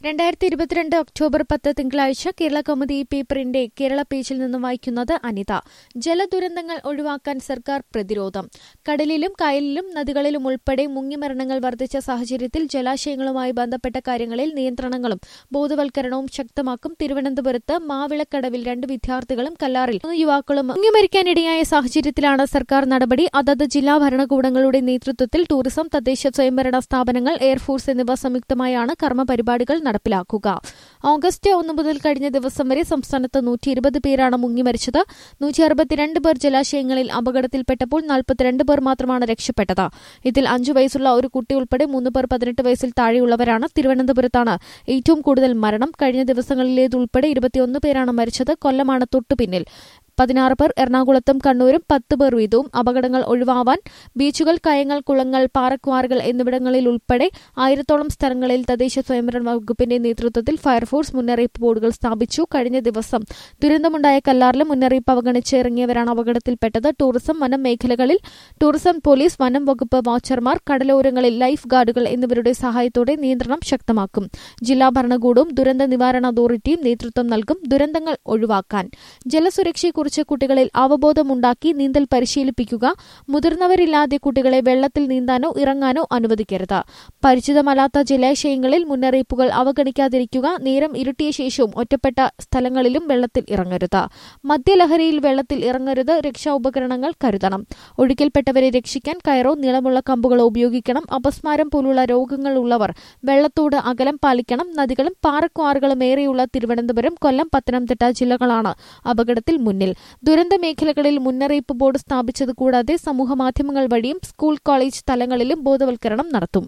രണ്ടായിരത്തി ഇരുപത്തിരണ്ട് ഒക്ടോബർ പത്ത് തിങ്കളാഴ്ച കേരള കൗമുദി പേപ്പറിന്റെ കേരള പേജിൽ നിന്നും വായിക്കുന്നത് അനിത ജലദുരന്തങ്ങൾ ഒഴിവാക്കാൻ സർക്കാർ പ്രതിരോധം കടലിലും കായലിലും നദികളിലും ഉൾപ്പെടെ മുങ്ങിമരണങ്ങൾ വർദ്ധിച്ച സാഹചര്യത്തിൽ ജലാശയങ്ങളുമായി ബന്ധപ്പെട്ട കാര്യങ്ങളിൽ നിയന്ത്രണങ്ങളും ബോധവൽക്കരണവും ശക്തമാക്കും തിരുവനന്തപുരത്ത് മാവിളക്കടവിൽ രണ്ട് വിദ്യാർത്ഥികളും കല്ലാറിൽ മൂന്ന് യുവാക്കളും മുങ്ങിമരിക്കാനിടയായ സാഹചര്യത്തിലാണ് സർക്കാർ നടപടി അതത് ജില്ലാ ഭരണകൂടങ്ങളുടെ നേതൃത്വത്തിൽ ടൂറിസം തദ്ദേശ സ്വയംഭരണ സ്ഥാപനങ്ങൾ എയർഫോഴ്സ് എന്നിവ സംയുക്തമായാണ് കർമ്മ പരിപാടികൾ നടപ്പിലാക്കുക ഓഗസ്റ്റ് ഒന്ന് മുതൽ കഴിഞ്ഞ ദിവസം വരെ സംസ്ഥാനത്ത് നൂറ്റി ഇരുപത് പേരാണ് മുങ്ങിമരിച്ചത് നൂറ്റി അറുപത്തിരണ്ട് പേർ ജലാശയങ്ങളിൽ അപകടത്തിൽപ്പെട്ടപ്പോൾ നാൽപ്പത്തിരണ്ട് പേർ മാത്രമാണ് രക്ഷപ്പെട്ടത് ഇതിൽ അഞ്ചു വയസ്സുള്ള ഒരു കുട്ടി ഉൾപ്പെടെ മൂന്ന് പേർ പതിനെട്ട് വയസ്സിൽ താഴെയുള്ളവരാണ് തിരുവനന്തപുരത്താണ് ഏറ്റവും കൂടുതൽ മരണം കഴിഞ്ഞ ദിവസങ്ങളിലേതുൾപ്പെടെ ഇരുപത്തിയൊന്ന് പേരാണ് മരിച്ചത് കൊല്ലമാണ് തൊട്ടുപിന്നിൽ പതിനാറ് പേർ എറണാകുളത്തും കണ്ണൂരും പത്ത് പേർ വീതവും അപകടങ്ങൾ ഒഴിവാവാൻ ബീച്ചുകൾ കയങ്ങൾ കുളങ്ങൾ പാറക്വാറുകൾ എന്നിവിടങ്ങളിൽ ഉൾപ്പെടെ ആയിരത്തോളം സ്ഥലങ്ങളിൽ തദ്ദേശ സ്വയംഭരണ വകുപ്പിന്റെ നേതൃത്വത്തിൽ ഫയർഫോഴ്സ് മുന്നറിയിപ്പ് ബോർഡുകൾ സ്ഥാപിച്ചു കഴിഞ്ഞ ദിവസം ദുരന്തമുണ്ടായ കല്ലാറിലും മുന്നറിയിപ്പ് അവഗണിച്ച് ഇറങ്ങിയവരാണ് അപകടത്തിൽപ്പെട്ടത് ടൂറിസം വനം മേഖലകളിൽ ടൂറിസം പോലീസ് വനം വകുപ്പ് വാച്ചർമാർ കടലോരങ്ങളിൽ ലൈഫ് ഗാർഡുകൾ എന്നിവരുടെ സഹായത്തോടെ നിയന്ത്രണം ശക്തമാക്കും ജില്ലാ ഭരണകൂടവും ദുരന്ത നിവാരണ അതോറിറ്റിയും നേതൃത്വം നൽകും ദുരന്തങ്ങൾ ഒഴിവാക്കാൻ ജലസുരക്ഷയെക്കുറിച്ച് കുട്ടികളിൽ അവബോധമുണ്ടാക്കി നീന്തൽ പരിശീലിപ്പിക്കുക മുതിർന്നവരില്ലാതെ കുട്ടികളെ വെള്ളത്തിൽ നീന്താനോ ഇറങ്ങാനോ അനുവദിക്കരുത് പരിചിതമല്ലാത്ത ജലാശയങ്ങളിൽ മുന്നറിയിപ്പുകൾ അവഗണിക്കാതിരിക്കുക നേരം ഇരുട്ടിയ ശേഷവും ഒറ്റപ്പെട്ട സ്ഥലങ്ങളിലും വെള്ളത്തിൽ ഇറങ്ങരുത് മദ്യലഹരിയിൽ വെള്ളത്തിൽ ഇറങ്ങരുത് രക്ഷാ ഉപകരണങ്ങൾ കരുതണം ഒഴുക്കിൽപ്പെട്ടവരെ രക്ഷിക്കാൻ കയറോ നീളമുള്ള കമ്പുകളോ ഉപയോഗിക്കണം അപസ്മാരം പോലുള്ള രോഗങ്ങൾ ഉള്ളവർ വെള്ളത്തോട് അകലം പാലിക്കണം നദികളും പാറക്വാറുകളും ഏറെയുള്ള തിരുവനന്തപുരം കൊല്ലം പത്തനംതിട്ട ജില്ലകളാണ് അപകടത്തിൽ മുന്നിൽ ദുരന്ത മേഖലകളിൽ മുന്നറിയിപ്പ് ബോർഡ് സ്ഥാപിച്ചത് കൂടാതെ സമൂഹമാധ്യമങ്ങൾ വഴിയും സ്കൂൾ കോളേജ് തലങ്ങളിലും ബോധവൽക്കരണം നടത്തും